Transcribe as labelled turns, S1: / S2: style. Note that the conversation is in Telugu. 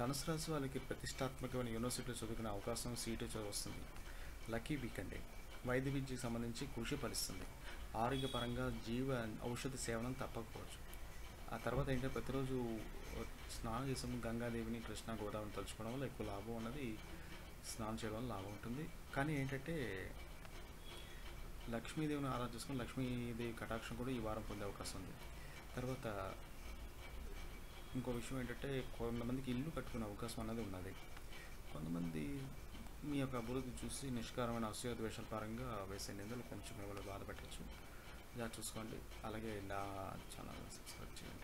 S1: ధనుసు రాశి వాళ్ళకి ప్రతిష్టాత్మకమైన యూనివర్సిటీలో చదువుకునే అవకాశం సీటు చ- వస్తుంది లక్కీ వీక్ అండి వైద్య విద్యకు సంబంధించి కృషి ఫలిస్తుంది ఆరోగ్యపరంగా జీవ ఔషధ సేవనం తప్పకపోవచ్చు ఆ తర్వాత ఏంటంటే ప్రతిరోజు స్నానం చేసే ముందు గంగాదేవిని కృష్ణ గోదావరిని తలుచుకోవడం వల్ల ఎక్కువ లాభం అన్నది స్నానం చేయడం వల్ల లాభం ఉంటుంది కానీ ఏంటంటే లక్ష్మీదేవిని ఆరాధన చేసుకుని లక్ష్మీదేవి కటాక్షం కూడా ఈ వారం పొందే అవకాశం ఉంది తర్వాత ఇంకో విషయం ఏంటంటే కొంతమందికి ఇల్లు కట్టుకునే అవకాశం అన్నది ఉన్నది కొంతమంది మీ యొక్క అభివృద్ధి చూసి నిష్కారమైన అసూయ ద్వేషాల పరంగా వేసే నిందలు కొంచెం మిమ్మల్ని బాధ పెట్టచ్చు ఇలా చూసుకోండి అలాగే నా ఛానల్ సబ్స్క్రైబ్ చేయండి